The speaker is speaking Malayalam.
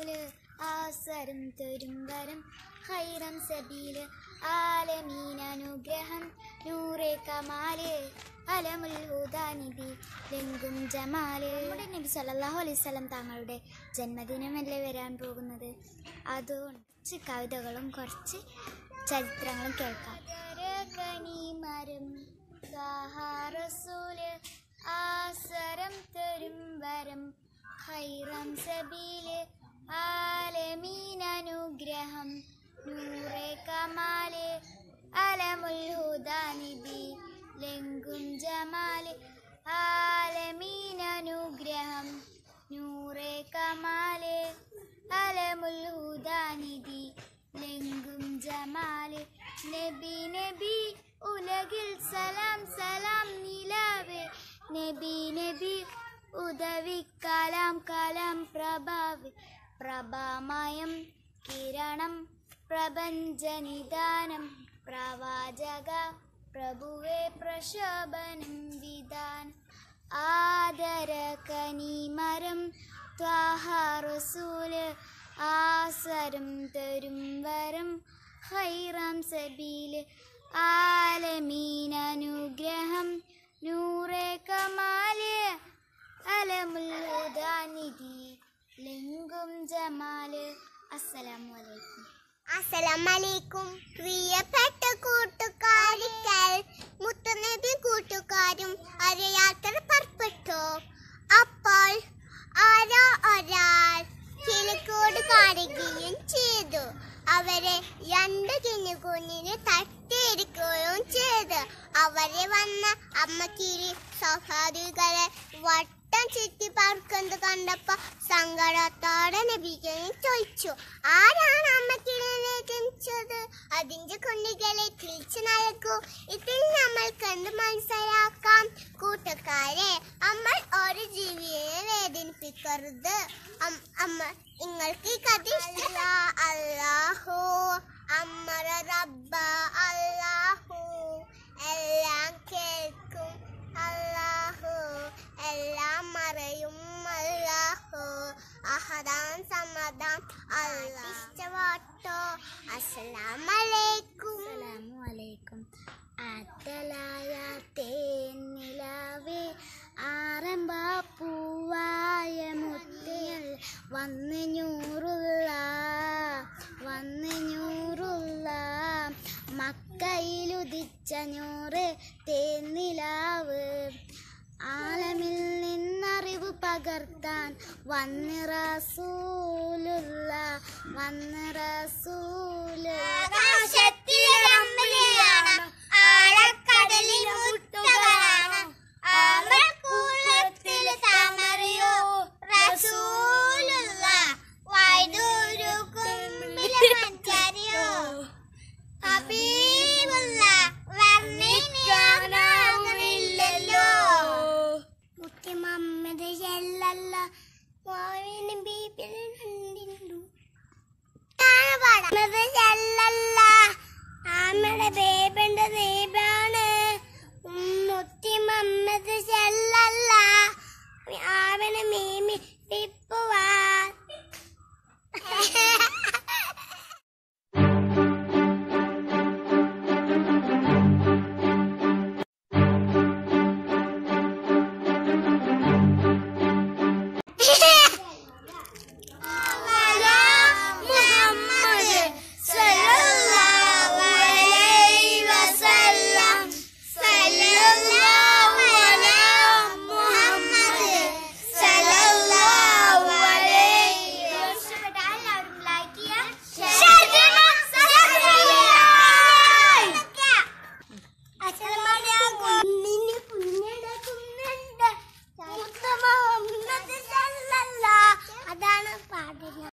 റസൂല് ആസരം തരും വരം ഹൈറം സബീല് ആലമീൻ അനുഗ്രഹം നൂറെ കമാല് അലമുൽ ഹുദാനിബി ലെങ്കും ജമാല് നമ്മുടെ നബി സല്ലല്ലാഹു അലൈഹി വസല്ലം തങ്ങളുടെ ജന്മദിനമല്ലേ വരാൻ പോകുന്നത് അതുകൊണ്ട് കുറച്ച് കവിതകളും കുറച്ച് ചരിത്രങ്ങളും കേൾക്കാം കനിമരം റസൂല് ആസരം തരും വരം ഹൈറം സബീല് ആലമീൻ അനുഗ്രഹം നൂറെ കമാല് അലമുൽ ഹുദാനിബി ലെങ്കും ജമാല് ആലമീൻ അനുഗ്രഹം നൂറെ കമാല് അലമുൽ ഹുദാനിധി ലെങ്കും ജമാല് നബി നബി ഉലകിൽ സലാം സലാം നിലാവേ നബി നബി ഉദവി കലാം കലാം പ്രഭാവേ പ്രഭാമയം കിരണം പ്രപഞ്ചനിദാനം പ്രവാചക പ്രഭുവേ പ്രശോഭനം വിധാനം ആദര കനിമരം ത്വാഹാറസൂല് ആസരം തരും വരം ഹൈറാം സബീല് ആലമീൻ അനുഗ്രഹം നൂറെ കമാല് അലമുൽ ഹുദാനിധി ലിംഗും ജമാല് അസ്സലാമു അലൈക്കും അസലമലൈക്കും പ്രിയപ്പെട്ട കൂട്ടുകാരികൾ മുത്തനബി കൂട്ടുകാരും ഒരു യാത്ര പുറപ്പെട്ടു അപ്പോൾ ആരോ ഒരാൾ കിഴക്കോട് കാണുകയും ചെയ്തു അവരെ രണ്ട് കിഞ്ഞുകുഞ്ഞിന് തട്ടിയെടുക്കുകയും ചെയ്തു അവരെ വന്ന അമ്മ കിരി സഹോദരികളെ വട്ടം ചുറ്റി പറക്കുന്നത് കണ്ടപ്പോ സങ്കടത്തോടെ നബിക്കുകയും ചോദിച്ചു ആരാണ് അമ്മ കിളിനെ ജനിച്ചത് അതിന്റെ കുഞ്ഞുകളെ തിരിച്ചു നൽകൂ ഇതിൽ നമ്മൾക്ക് എന്ത് മനസ്സിലാക്കാം കൂട്ടുകാരെ നമ്മൾ ഒരു ജീവിയെ വേദനിപ്പിക്കരുത് അം- അമ്മ നിങ്ങൾക്ക് ഈ കഥ ഇഷ്ടമല്ല അല്ലാഹു അമ്മറ റബ്ബ അല്ലാഹു എല്ലാം കേൾക്കും അല്ലാഹു എല്ലാം മറയും അല്ലാഹു അഹദാൻ സമ്മദാൻ അല്ലാഹ് ഇഷ്ടവാട്ടോ അസ്സലാമലൈക്കും അസ്സലാമു അലൈക്കും ആറ്റലായ തേനിലാവേ ആരംഭ പൂവായ മുത്തിയൽ വന്ന് ഞൂറുള്ള വന്ന് ഞൂറുള്ള മക്കയിലുദിച്ച ഞൂറ് തേനിലാവ് ആലമിൽ നിന്നറിവ് പകർത്താൻ വന്ന് റസൂലുള്ള വന്ന് റസൂല് ആഴക്കടലിൽ മുട്ടുകളാണ് ആമക്കുളത്തിൽ താമരയോ റസൂലുള്ള വൈദൂരു കുമ്പിലെ മഞ്ചാരിയോ ഹബീബുള്ള വർണ്ണിക്കാനാവില്ലല്ലോ മുത്തി മമ്മദ് ചെല്ലല്ല വാവിന് ബീബിൽ കണ്ടിണ്ടു പാടുന്നത് ചെല്ലല്ല ആമയുടെ ബേബിന്റെ ദീപാണ് മുത്തി മമ്മദ് ചെല്ലല്ല ആവന് മീ